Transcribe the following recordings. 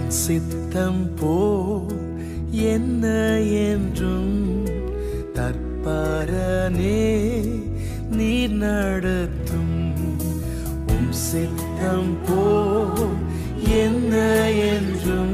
என் சித்தம் போ என்ன என்றும் தற்பரனே நீர் நடத்தும் உம் சித்தம் போ என்ன என்றும்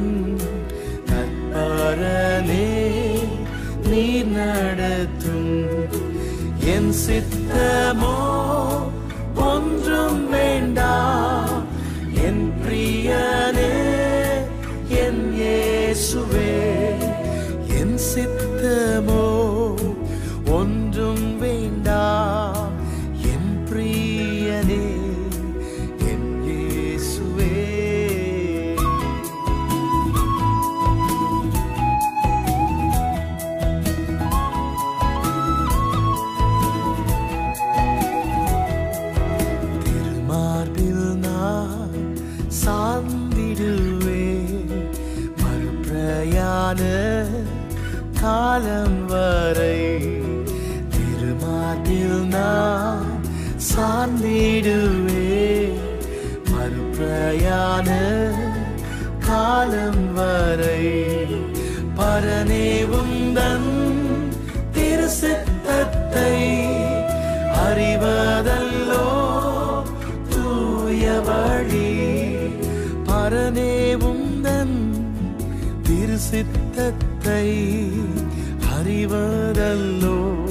தற்பரனே நீர் நடத்தும் என் சித்தமோ ஒன்றும் வேண்டாம் என் பிரியனே என் இயேசுவே என் சித்தமோ ஒன்றும் வேண்டாம் என் பிரியனே என் இயேசுவே திருமார்பில் நான் சார்ந்திடுவே மறுபிரயாண காலம் வரை திருமார்பில் நான் சார்ந்திடுவே மறுபிரயாண காலம் வரை பரனே உந்தன் திரு சித்தத்தை அறிவதல்லோ தூய வழி பரனே உந்தன் திரு சித்தத்தை அறிவதல்லோ